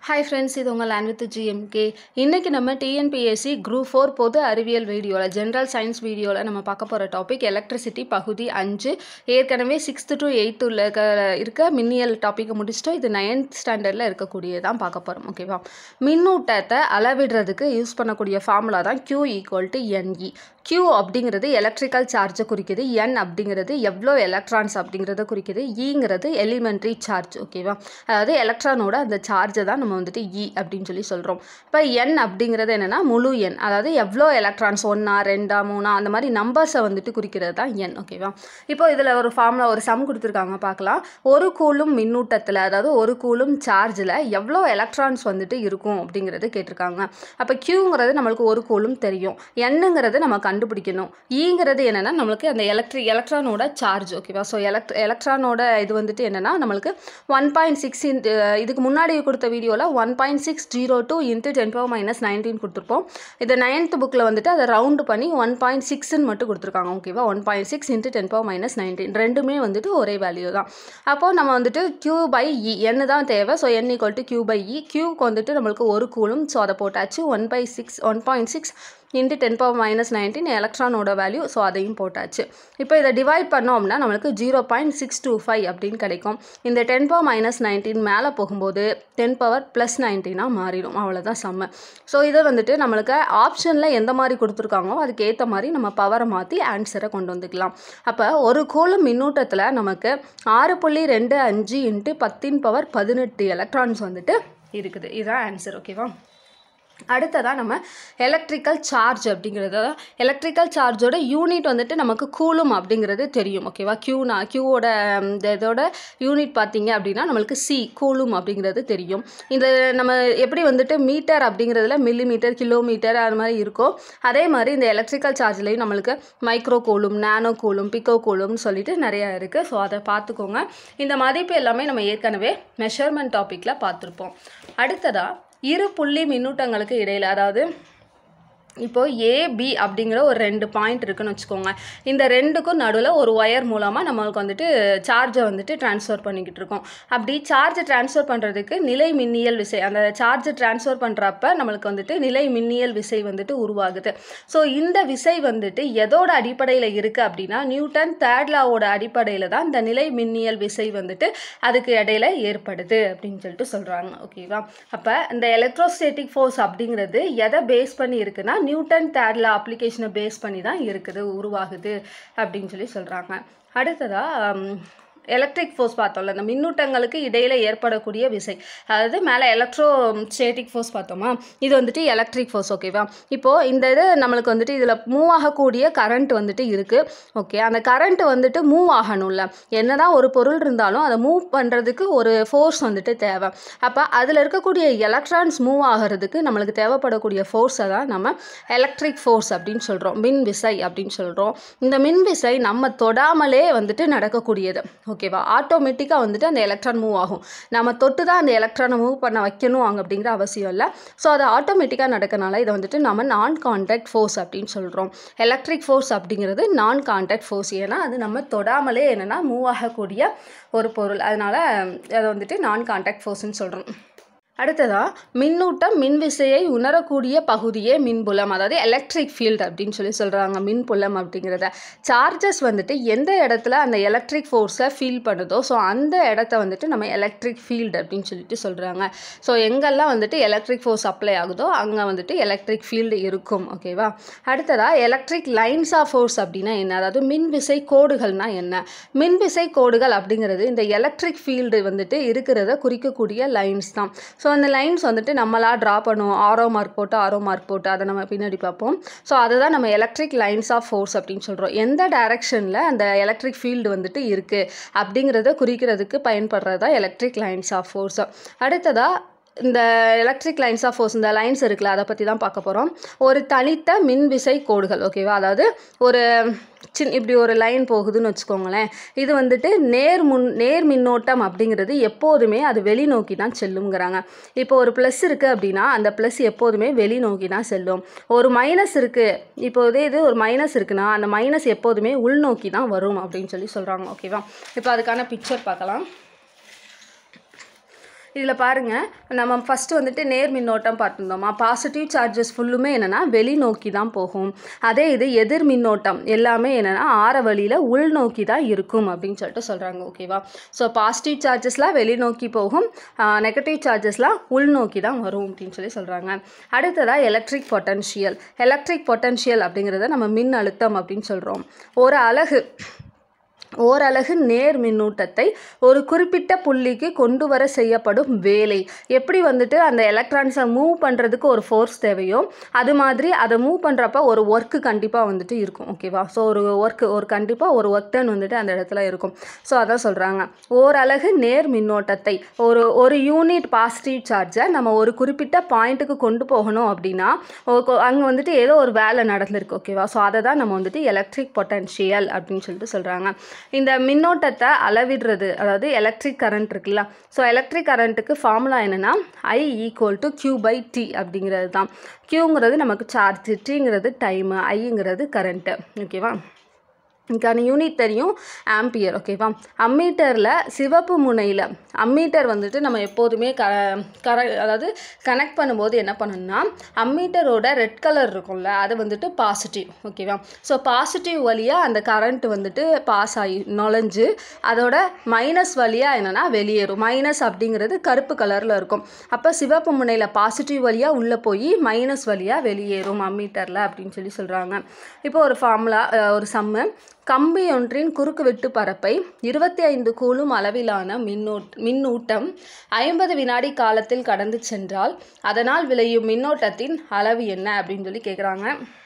hi friends இது உங்கள் land with GMK இன்றைக்கி நம்ம டிஎன்பிஎஸ்சி குரூப் ஃபோர் பொது அறிவியல் வீடியோவில் ஜென்ரல் சயின்ஸ் வீடியோவில் நம்ம பார்க்க போகிற டாபிக் எலக்ட்ரிசிட்டி பகுதி அஞ்சு ஏற்கனவே சிக்ஸ்த்து டு எயித்துல இருக்க இருக்க மின்னியல் டாப்பிக்கை முடிச்சிட்டோம் இது நைன்த் ஸ்டாண்டர்டில் இருக்கக்கூடியதான் பார்க்க போகிறோம் ஓகேவா மின்னூட்டத்தை அளவிடுறதுக்கு யூஸ் பண்ணக்கூடிய ஃபார்முலா தான் Q equal to n e Q அப்படிங்கிறது எலக்ட்ரிக்கல் சார்ஜை குறிக்குது N அப்படிங்கிறது எவ்வளோ எலக்ட்ரான்ஸ் அப்படிங்கிறத குறிக்குது ஈங்கிறது எலிமெண்ட்ரி சார்ஜ் ஓகேவா அதாவது எலக்ட்ரானோட அந்த சார்ஜை தான் நம்ம வந்துட்டு இ அப்படின்னு சொல்லி சொல்கிறோம் இப்போ என் அப்படிங்கிறது என்னென்னா முழு எண் அதாவது எவ்வளோ எலக்ட்ரான்ஸ் ஒன்றா ரெண்டா மூணா அந்த மாதிரி நம்பர்ஸை வந்துட்டு குறிக்கிறது தான் எண் ஓகேவா இப்போ இதில் ஒரு ஃபார்முலா ஒரு சம் கொடுத்துருக்காங்க பார்க்கலாம் ஒரு கூலும் மின்னூட்டத்தில் அதாவது ஒரு கூலும் சார்ஜில் எவ்வளோ எலக்ட்ரான்ஸ் வந்துட்டு இருக்கும் அப்படிங்கிறது கேட்டிருக்காங்க அப்போ க்யூங்கிறது நம்மளுக்கு ஒரு கூலும் தெரியும் என்னங்கிறது நம்ம கண்டுபிடிக்கணும் ஈங்கிறது என்னென்னா நம்மளுக்கு அந்த எலக்ட்ரிக் எலக்ட்ரானோட சார்ஜ் ஓகேவா ஸோ எலக்ட் எலக்ட்ரானோட இது வந்துட்டு என்னென்னா நம்மளுக்கு ஒன் பாயிண்ட் சிக்ஸ் இதுக்கு முன்னாடி கொடுத்த வீடியோவில் one point six zero two into ten power minus nineteen கொடுத்துருப்போம் இது நைன்த் புக்கில் வந்துட்டு அதை ரவுண்டு பண்ணி ஒன் பாயிண்ட் சிக்ஸ்ன்னு மட்டும் கொடுத்துருக்காங்க ஓகேவா one point six into ten power minus nineteen ரெண்டுமே வந்துட்டு ஒரே வேல்யூ தான் அப்போது நம்ம வந்துட்டு க்யூ பை இ என்ன தான் தேவை so n equal to q by e க்யூக்கு வந்துட்டு நம்மளுக்கு ஒரு கூலும் ஸோ அதை போட்டாச்சு one by six one point six into ten power minus nineteen எலக்ட்ரானோட வேல்யூ ஸோ அதையும் போட்டாச்சு இப்போ இதை டிவைட் பண்ணோம் அப்படின்னா நம்மளுக்கு zero point six two five அப்படின்னு கிடைக்கும் இந்த டென் பவர் மைனஸ் நைன்டீன் மேலே போகும்போது டென் பவர் ப்ளஸ் நைன்டீனாக மாறிடும் அவ்வளோதான் செம்ம ஸோ இதை வந்துட்டு நம்மளுக்கு ஆப்ஷனில் எந்த மாதிரி கொடுத்துருக்காங்களோ அதுக்கு ஏற்ற மாதிரி நம்ம பவரை மாற்றி ஆன்சரை கொண்டு வந்துக்கலாம் அப்போ ஒரு கோலும் மின்னூட்டத்தில் நமக்கு ஆறு புள்ளி ரெண்டு அஞ்சு இன்ட்டு பத்தின் பவர் பதினெட்டு எலக்ட்ரான்ஸ் வந்துட்டு இருக்குது இதுதான் ஆன்சர் ஓகேவா அடுத்ததாக நம்ம எலக்ட்ரிக்கல் சார்ஜ் அப்படிங்கிறது எலக்ட்ரிக்கல் சார்ஜோட யூனிட் வந்துட்டு நமக்கு கூலும் அப்படிங்கிறது தெரியும் ஓகேவா க்யூனா க்யூவோட இந்த இதோட யூனிட் பார்த்தீங்க அப்படின்னா நம்மளுக்கு சி கூலும் அப்படிங்கிறது தெரியும் இந்த நம்ம எப்படி வந்துட்டு மீட்டர் அப்படிங்கிறதுல மில்லி மீட்டர் கிலோமீட்டர் அது மாதிரி இருக்கும் அதே மாதிரி இந்த எலக்ட்ரிக்கல் சார்ஜ்லேயும் நம்மளுக்கு micro coulomb nano coulomb pico கூலும்னு சொல்லிட்டு நிறையா இருக்குது ஸோ அதை பார்த்துக்கோங்க இந்த மதிப்பு எல்லாமே நம்ம ஏற்கனவே மெஷர்மெண்ட் டாப்பிக்கில் பார்த்துருப்போம் அடுத்ததாக இரு புள்ளி மின்னூட்டங்களுக்கு இடையில் அதாவது இப்போது ஏபி அப்படிங்கிற ஒரு ரெண்டு பாயிண்ட் இருக்குன்னு வச்சுக்கோங்க இந்த ரெண்டுக்கும் நடுவில் ஒரு ஒயர் மூலமாக நம்மளுக்கு வந்துட்டு சார்ஜை வந்துட்டு ட்ரான்ஸ்ஃபர் பண்ணிக்கிட்டு இருக்கோம் அப்படி சார்ஜை ட்ரான்ஸ்ஃபர் பண்ணுறதுக்கு நிலை மின்னியல் விசை அந்த சார்ஜை ட்ரான்ஸ்ஃபர் பண்ணுறப்ப நம்மளுக்கு வந்துட்டு நிலை மின்னியல் விசை வந்துட்டு உருவாகுது ஸோ இந்த விசை வந்துட்டு எதோட அடிப்படையில் இருக்குது அப்படின்னா நியூட்டன் தேர்ட் லாவோட அடிப்படையில் தான் இந்த நிலை மின்னியல் விசை வந்துட்டு அதுக்கு இடையில ஏற்படுது அப்படின்னு சொல்லிட்டு சொல்கிறாங்க ஓகேவா அப்போ இந்த எலக்ட்ரோஸ்டேட்டிக் ஃபோர்ஸ் அப்படிங்கிறது எதை பேஸ் பண்ணி இருக்குன்னா நியூட்டன் தேர்ட்ல அப்ளிகேஷனை பேஸ் பண்ணி தான் இருக்குது உருவாகுது அப்படின்னு சொல்லி சொல்கிறாங்க அடுத்ததாக எலக்ட்ரிக் ஃபோர்ஸ் பார்த்தோம்ல இந்த மின்னூட்டங்களுக்கு இடையில் ஏற்படக்கூடிய விசை அதாவது மேலே எலக்ட்ரோ ஸ்டேட்டிக் ஃபோர்ஸ் பார்த்தோமா இது வந்துட்டு எலக்ட்ரிக் ஃபோர்ஸ் ஓகேவா இப்போது இந்த இது நம்மளுக்கு வந்துட்டு இதில் மூவ் ஆகக்கூடிய கரண்ட் வந்துட்டு இருக்குது ஓகே அந்த கரண்ட் வந்துட்டு மூவ் ஆகணும்ல என்னதான் ஒரு பொருள் இருந்தாலும் அதை மூவ் பண்ணுறதுக்கு ஒரு ஃபோர்ஸ் வந்துட்டு தேவை அப்போ அதில் இருக்கக்கூடிய எலக்ட்ரான்ஸ் மூவ் ஆகிறதுக்கு நம்மளுக்கு தேவைப்படக்கூடிய ஃபோர்ஸை தான் நம்ம எலக்ட்ரிக் ஃபோர்ஸ் அப்படின்னு சொல்கிறோம் மின் விசை அப்படின்னு சொல்கிறோம் இந்த மின் விசை நம்ம தொடாமலே வந்துட்டு நடக்கக்கூடியது ஓகேவா ஆட்டோமேட்டிக்காக வந்துட்டு அந்த எலக்ட்ரான் மூவ் ஆகும் நம்ம தொட்டு தான் அந்த எலக்ட்ரானை மூவ் பண்ண வைக்கணும் அங்கே அப்படிங்கிற அவசியம் இல்லை ஸோ அது ஆட்டோமேட்டிக்காக நடக்கனால இதை வந்துட்டு நம்ம நான் கான்டாக்ட் ஃபோர்ஸ் அப்படின்னு சொல்கிறோம் எலக்ட்ரிக் ஃபோர்ஸ் அப்படிங்கிறது நான் கான்டாக்ட் ஃபோர்ஸ் ஏன்னா அது நம்ம தொடாமலே என்னென்னா மூவ் ஆகக்கூடிய ஒரு பொருள் அதனால் அதை வந்துட்டு நான் கான்டாக்ட் ஃபோர்ஸ்னு சொல்கிறோம் அடுத்ததாக மின்னூட்டம் மின்விசையை உணரக்கூடிய பகுதியே மின்புலம் அதாவது எலக்ட்ரிக் ஃபீல்டு அப்படின்னு சொல்லி சொல்கிறாங்க மின்புலம் அப்படிங்கிறத சார்ஜஸ் வந்துட்டு எந்த இடத்துல அந்த எலக்ட்ரிக் ஃபோர்ஸை ஃபீல் பண்ணுதோ ஸோ அந்த இடத்த வந்துட்டு நம்ம எலக்ட்ரிக் ஃபீல்டு அப்படின்னு சொல்லிட்டு சொல்கிறாங்க ஸோ எங்கெல்லாம் வந்துட்டு எலக்ட்ரிக் ஃபோர்ஸ் அப்ளை ஆகுதோ அங்கே வந்துட்டு எலக்ட்ரிக் ஃபீல்டு இருக்கும் ஓகேவா அடுத்ததாக எலக்ட்ரிக் லைன்ஸ் ஆஃப் ஃபோர்ஸ் அப்படின்னா என்ன அதாவது மின்விசை கோடுகள்னால் என்ன மின்விசை கோடுகள் அப்படிங்கிறது இந்த எலக்ட்ரிக் ஃபீல்டு வந்துட்டு இருக்கிறத குறிக்கக்கூடிய லைன்ஸ் தான் ஸோ அந்த லைன்ஸ் வந்துட்டு நம்மளாக ட்ரா பண்ணுவோம் ஆரோ மார்க் போட்டு ஆரோ மார்க் போட்டு அதை நம்ம பின்னாடி பார்ப்போம் ஸோ அதை தான் நம்ம எலக்ட்ரிக் லைன்ஸ் ஆஃப் ஃபோர்ஸ் அப்படின்னு சொல்கிறோம் எந்த டைரக்ஷனில் அந்த எலக்ட்ரிக் ஃபீல்டு வந்துட்டு இருக்குது அப்படிங்கிறத குறிக்கிறதுக்கு பயன்படுறது தான் எலக்ட்ரிக் லைன்ஸ் ஆஃப் ஃபோர்ஸ் அடுத்ததாக இந்த எலக்ட்ரிக் லைன்ஸ் ஆஃப் ஃபோர்ஸ் இந்த லைன்ஸ் இருக்குல்ல அதை பற்றி தான் பார்க்க போகிறோம் ஒரு தனித்த மின்விசை கோடுகள் ஓகேவா அதாவது ஒரு சின் இப்படி ஒரு லைன் போகுதுன்னு வச்சுக்கோங்களேன் இது வந்துட்டு நேர் முன் நேர் மின்னோட்டம் அப்படிங்கிறது எப்போதுமே அது வெளிநோக்கி தான் செல்லுங்கிறாங்க இப்போ ஒரு ப்ளஸ் இருக்குது அப்படின்னா அந்த ப்ளஸ் எப்போதுமே வெளிநோக்கி தான் செல்லும் ஒரு மைனஸ் இருக்குது இப்போ இதே இது ஒரு மைனஸ் இருக்குன்னா அந்த மைனஸ் எப்போதுமே உள்நோக்கி தான் வரும் அப்படின்னு சொல்லி சொல்கிறாங்க ஓகேவா இப்போ அதுக்கான பிக்சர் பார்க்கலாம் இதில் பாருங்கள் நம்ம ஃபஸ்ட்டு வந்துட்டு நேர் மின்னோட்டம் பார்த்துருந்தோமா பாசிட்டிவ் சார்ஜஸ் ஃபுல்லுமே என்னென்னா வெளிநோக்கி தான் போகும் அதே இது எதிர் மின்னோட்டம் எல்லாமே என்னென்னா ஆற வழியில் உள்நோக்கி தான் இருக்கும் அப்படின்னு சொல்லிட்டு சொல்கிறாங்க ஓகேவா ஸோ பாசிட்டிவ் சார்ஜஸ்லாம் வெளிநோக்கி போகும் நெகட்டிவ் சார்ஜஸ்லாம் உள்நோக்கி தான் வரும் அப்படின்னு சொல்லி சொல்கிறாங்க அடுத்ததாக எலக்ட்ரிக் பொட்டன்ஷியல் எலக்ட்ரிக் பொட்டன்ஷியல் அப்படிங்கிறத நம்ம மின் அழுத்தம் அப்படின்னு சொல்கிறோம் ஒரு அலகு ஓரலகு நேர் மின்னூட்டத்தை ஒரு குறிப்பிட்ட புள்ளிக்கு கொண்டு வர செய்யப்படும் வேலை எப்படி வந்துட்டு அந்த எலக்ட்ரான்ஸை மூவ் பண்ணுறதுக்கு ஒரு ஃபோர்ஸ் தேவையோ அது மாதிரி அதை மூவ் பண்ணுறப்ப ஒரு ஒர்க்கு கண்டிப்பாக வந்துட்டு இருக்கும் ஓகேவா ஸோ ஒரு ஒர்க்கு ஒரு கண்டிப்பாக ஒரு ஒர்க் டன் வந்துட்டு அந்த இடத்துல இருக்கும் ஸோ அதான் சொல்கிறாங்க ஓரலகு நேர் மின்னோட்டத்தை ஒரு ஒரு யூனிட் பாசிட்டிவ் சார்ஜை நம்ம ஒரு குறிப்பிட்ட பாயிண்ட்டுக்கு கொண்டு போகணும் அப்படின்னா அங்கே வந்துட்டு ஏதோ ஒரு வேலை நடந்திருக்கு ஓகேவா ஸோ அதை தான் நம்ம வந்துட்டு எலக்ட்ரிக் பொட்டன்ஷியல் அப்படின்னு சொல்லிட்டு சொல்கிறாங்க இந்த மின்னோட்டத்தை அளவிடுறது அதாவது எலக்ட்ரிக் கரண்ட் இருக்குல்ல ஸோ எலக்ட்ரிக் கரண்ட்டுக்கு ஃபார்முலா என்னென்னா I equal to Q by D அப்படிங்கிறது தான் கியூங்கிறது நமக்கு சார்ஜ் டிங்கிறது டைமு ஐங்கிறது கரண்ட்டு ஓகேவா இதுக்கான யூனிட் தெரியும் ஆம்பியர் ஓகேவா அம்மீட்டரில் சிவப்பு முனையில் அம்மீட்டர் வந்துட்டு நம்ம எப்போதுமே க கர அதாவது கனெக்ட் பண்ணும்போது என்ன பண்ணணும்னா அம்மீட்டரோட ரெட் கலர் இருக்கும்ல அது வந்துட்டு பாசிட்டிவ் ஓகேவா ஸோ பாசிட்டிவ் வழியாக அந்த கரண்ட் வந்துட்டு பாஸ் ஆகி நுழைஞ்சு அதோட மைனஸ் வழியாக என்னென்னா வெளியேறும் மைனஸ் அப்படிங்கிறது கருப்பு கலரில் இருக்கும் அப்போ சிவப்பு முனையில் பாசிட்டிவ் வழியாக உள்ளே போய் மைனஸ் வழியாக வெளியேறும் அம்மீட்டரில் அப்படின்னு சொல்லி சொல்கிறாங்க இப்போ ஒரு ஃபார்முலா ஒரு சம்மு கம்பி ஒன்றின் குறுக்கு வெட்டு பரப்பை இருபத்தி ஐந்து கூலும் அளவிலான மின்னோட் மின்னூட்டம் ஐம்பது வினாடி காலத்தில் கடந்து சென்றால் அதனால் விளையும் மின்னோட்டத்தின் அளவு என்ன அப்படின்னு சொல்லி கேட்குறாங்க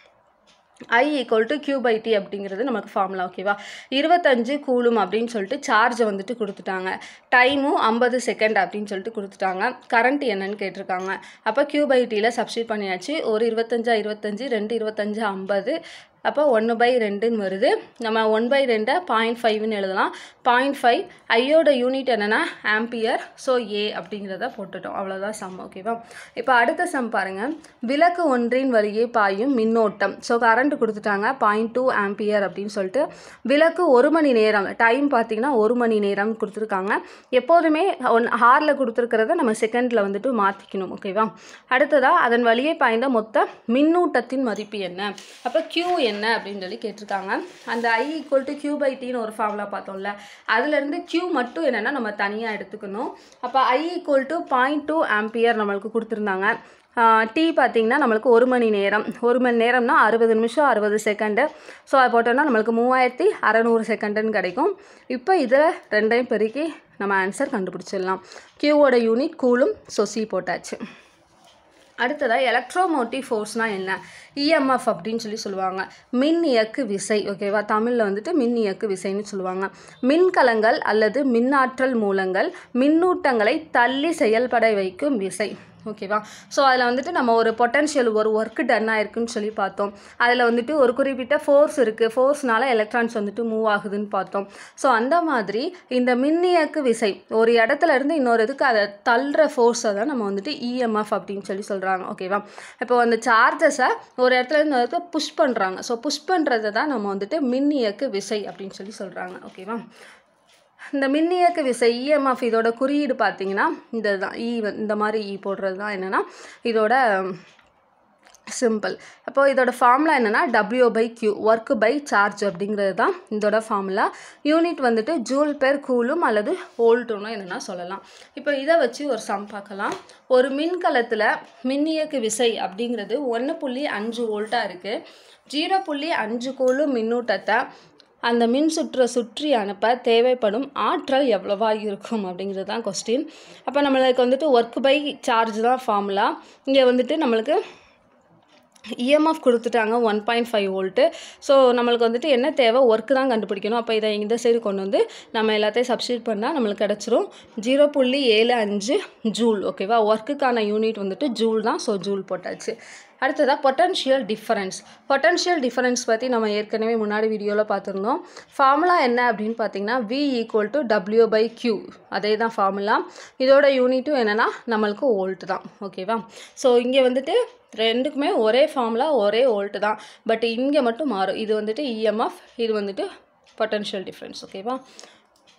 I equal to Q by D அப்படிங்கிறது நமக்கு ஃபார்முலா ஓகேவா இருபத்தஞ்சு கூலும் அப்படின்னு சொல்லிட்டு சார்ஜை வந்துட்டு கொடுத்துட்டாங்க டைமும் ஐம்பது செகண்ட் அப்படின்னு சொல்லிட்டு கொடுத்துட்டாங்க கரண்ட் என்னன்னு கேட்டிருக்காங்க அப்போ கியூ பை டியில் சப்ஸ்டியூட் பண்ணியாச்சு ஒரு இருபத்தஞ்சா இருபத்தஞ்சு ரெண்டு இருபத்தஞ்சு ஐம்பது அப்போ ஒன்று பை ரெண்டுன்னு வருது நம்ம ஒன் பை ரெண்டை பாயிண்ட் ஃபைவ்னு எழுதலாம் பாயிண்ட் ஃபைவ் ஐயோட யூனிட் என்னென்னா ஆம்பியர் ஸோ ஏ அப்படிங்கிறத போட்டுட்டோம் அவ்வளோதான் சம் ஓகேவா இப்போ அடுத்த சம் பாருங்கள் விளக்கு ஒன்றின் வழியே பாயும் மின்னோட்டம் ஸோ கரண்ட் கொடுத்துட்டாங்க பாயிண்ட் டூ ஆம்பியர் அப்படின்னு சொல்லிட்டு விளக்கு ஒரு மணி நேரம் டைம் பார்த்தீங்கன்னா ஒரு மணி நேரம் கொடுத்துருக்காங்க எப்போதுமே ஒன் ஹாரில் கொடுத்துருக்கிறத நம்ம செகண்டில் வந்துட்டு மாற்றிக்கணும் ஓகேவா அடுத்ததாக அதன் வழியே பாய்ந்த மொத்த மின்னூட்டத்தின் மதிப்பு என்ன அப்போ கியூ என்ன அப்படின்னு சொல்லி கேட்டிருக்காங்க அந்த I equal to Q by டின்னு ஒரு ஃபார்முலா பார்த்தோம்ல அதுலேருந்து கியூ மட்டும் என்னென்னா நம்ம தனியாக எடுத்துக்கணும் அப்போ I equal to point two ampere நம்மளுக்கு கொடுத்துருந்தாங்க டீ பார்த்திங்கன்னா நம்மளுக்கு ஒரு மணி நேரம் ஒரு மணி நேரம்னா அறுபது நிமிஷம் அறுபது செகண்டு ஸோ அது போட்டோம்னா நம்மளுக்கு மூவாயிரத்தி அறநூறு செகண்டுன்னு கிடைக்கும் இப்போ இதில் ரெண்டையும் பெருக்கி நம்ம ஆன்சர் கண்டுபிடிச்சிடலாம் கியூவோட யூனிட் கூலும் சொசி போட்டாச்சு அடுத்ததாக எலக்ட்ரோமோட்டிவ் ஃபோர்ஸ்னால் என்ன இஎம்எஃப் அப்படின்னு சொல்லி சொல்லுவாங்க மின் இயக்கு விசை ஓகேவா தமிழில் வந்துட்டு மின் இயக்கு விசைன்னு சொல்லுவாங்க மின்கலங்கள் அல்லது மின்னாற்றல் மூலங்கள் மின்னூட்டங்களை தள்ளி செயல்பட வைக்கும் விசை ஓகேவா ஸோ அதில் வந்துட்டு நம்ம ஒரு பொட்டன்ஷியல் ஒரு ஒர்க்கு டன் ஆயிருக்குன்னு சொல்லி பார்த்தோம் அதில் வந்துட்டு ஒரு குறிப்பிட்ட ஃபோர்ஸ் இருக்குது ஃபோர்ஸ்னால எலக்ட்ரான்ஸ் வந்துட்டு மூவ் ஆகுதுன்னு பார்த்தோம் ஸோ அந்த மாதிரி இந்த மின்னியக்கு விசை ஒரு இடத்துல இருந்து இன்னொரு இதுக்கு அதை தள்ளுற ஃபோர்ஸை தான் நம்ம வந்துட்டு இஎம்எஃப் அப்படின்னு சொல்லி சொல்கிறாங்க ஓகேவா இப்போ அந்த சார்ஜஸை ஒரு இடத்துல இருந்து இடத்துல புஷ் பண்ணுறாங்க ஸோ புஷ் பண்ணுறது தான் நம்ம வந்துட்டு மின்னியக்கு விசை அப்படின்னு சொல்லி சொல்கிறாங்க ஓகேவா இந்த மின்னியக்கு விசை இஎம்எஃப் இதோட குறியீடு பார்த்தீங்கன்னா இந்த தான் இ இந்த மாதிரி இ போடுறது தான் என்னென்னா இதோட சிம்பிள் அப்போ இதோட ஃபார்முலா என்னென்னா W by Q work by charge அப்படிங்கிறது தான் இதோட ஃபார்முலா யூனிட் வந்துட்டு ஜூல் பெர் கூலும் அல்லது ஓல்ட்டுன்னு என்னென்னா சொல்லலாம் இப்போ இதை வச்சு ஒரு சம் பார்க்கலாம் ஒரு மின்கலத்தில் மின்னியக்கு விசை அப்படிங்கிறது ஒன்று புள்ளி அஞ்சு வோல்ட்டாக இருக்குது ஜீரோ புள்ளி அஞ்சு கூலும் மின்னூட்டத்தை அந்த மின் சுற்றை சுற்றி அனுப்ப தேவைப்படும் ஆற்றல் எவ்வளவா இருக்கும் அப்படிங்கிறது தான் கொஸ்டின் அப்போ நம்மளுக்கு வந்துட்டு ஒர்க் பை சார்ஜ் தான் ஃபார்முலா இங்கே வந்துட்டு நம்மளுக்கு இஎம்எஃப் கொடுத்துட்டாங்க one point five volt so நம்மளுக்கு வந்துட்டு என்ன தேவை ஒர்க்கு தான் கண்டுபிடிக்கணும் அப்போ இதை இந்த சைடு கொண்டு வந்து நம்ம எல்லாத்தையும் சப்ஸ்டியூட் பண்ணால் நம்மளுக்கு கிடச்சிரும் ஜீரோ புள்ளி ஏழு அஞ்சு ஜூல் ஓகேவா ஒர்க்குக்கான யூனிட் வந்துட்டு ஜூல் தான் ஸோ ஜூல் போட்டாச்சு அடுத்ததாக பொட்டன்ஷியல் டிஃபரன்ஸ் பொட்டன்ஷியல் டிஃபரன்ஸ் பற்றி நம்ம ஏற்கனவே முன்னாடி வீடியோவில் பார்த்துருந்தோம் ஃபார்முலா என்ன அப்படின்னு பார்த்தீங்கன்னா V equal to W by Q அதே தான் ஃபார்முலா இதோட யூனிட்டும் என்னென்னா நம்மளுக்கு வோல்ட் தான் ஓகேவா ஸோ இங்கே வந்துட்டு ரெண்டுக்குமே ஒரே ஃபார்முலா ஒரே வோல்ட்டு தான் பட் இங்கே மட்டும் மாறும் இது வந்துட்டு இஎம்எஃப் இது வந்துட்டு பொட்டன்ஷியல் டிஃப்ரென்ஸ் ஓகேவா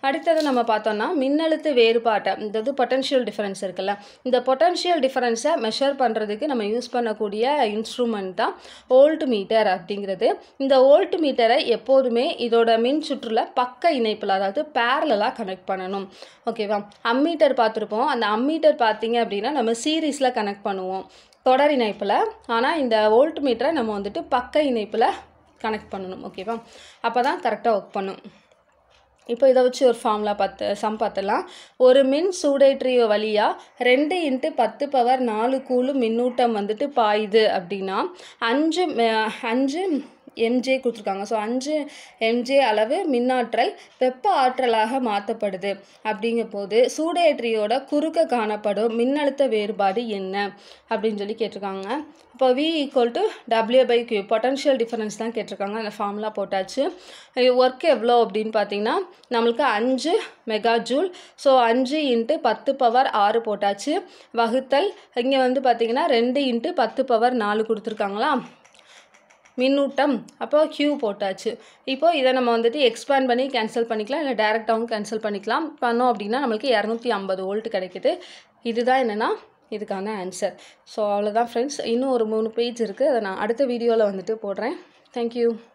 அடுத்தது நம்ம பார்த்தோம்னா மின்னழுத்த வேறுபாட்டை இந்த இது பொட்டன்ஷியல் டிஃபரன்ஸ் இருக்குல்ல இந்த பொட்டன்ஷியல் டிஃபரன்ஸை மெஷர் பண்ணுறதுக்கு நம்ம யூஸ் பண்ணக்கூடிய இன்ஸ்ட்ருமெண்ட் தான் வோல்ட் மீட்டர் அப்படிங்கிறது இந்த வோல்ட் மீட்டரை எப்போதுமே இதோட மின் சுற்றுல பக்க இணைப்பில் அதாவது பேரலாக கனெக்ட் பண்ணணும் ஓகேவா அம்மீட்டர் பார்த்துருப்போம் அந்த அம்மீட்டர் பார்த்தீங்க அப்படின்னா நம்ம சீரீஸில் கனெக்ட் பண்ணுவோம் தொடர் இணைப்பில் ஆனால் இந்த வோல்ட் மீட்டரை நம்ம வந்துட்டு பக்க இணைப்பில் கனெக்ட் பண்ணணும் ஓகேவா அப்போ தான் கரெக்டாக ஒர்க் பண்ணும் இப்போ இதை வச்சு ஒரு ஃபார்முலா பார்த்து சம் பார்த்துலாம் ஒரு மின் சூடேற்றி வழியாக ரெண்டு இன்ட்டு பத்து பவர் நாலு கூலு மின்னூட்டம் வந்துட்டு பாயுது அப்படின்னா அஞ்சு மெ- அஞ்சு எம்ஜே கொடுத்துருக்காங்க ஸோ அஞ்சு எம்ஜே அளவு மின்னாற்றல் வெப்ப ஆற்றலாக மாற்றப்படுது அப்படிங்கும்போது சூடேற்றியோட குறுக்க காணப்படும் மின்னழுத்த வேறுபாடு என்ன அப்படின்னு சொல்லி கேட்டிருக்காங்க இப்போ V equal to W by Q potential difference தான் கேட்டிருக்காங்க அந்த ஃபார்முலா போட்டாச்சு ஒர்க் எவ்வளோ அப்படின்னு பார்த்தீங்கன்னா நம்மளுக்கு அஞ்சு மெகா ஜூல் ஸோ அஞ்சு இன்ட்டு பத்து பவர் ஆறு போட்டாச்சு வகுத்தல் இங்கே வந்து பார்த்தீங்கன்னா ரெண்டு இன்ட்டு பத்து பவர் நாலு கொடுத்துருக்காங்களா மின்னூட்டம் அப்போ Q போட்டாச்சு இப்போ இதை நம்ம வந்துட்டு எக்ஸ்பேண்ட் பண்ணி கேன்சல் பண்ணிக்கலாம் இல்லை டேரெக்டாகவும் கேன்சல் பண்ணிக்கலாம் பண்ணோம் அப்படின்னா நம்மளுக்கு இரநூத்தி ஐம்பது வோல்ட் கிடைக்குது இதுதான் என்னென்னா இதுக்கான ஆன்சர் ஸோ அவ்வளோதான் ஃப்ரெண்ட்ஸ் இன்னும் ஒரு மூணு பேஜ் இருக்குது அதை நான் அடுத்த வீடியோவில் வந்துட்டு போடுறேன் தேங்க்யூ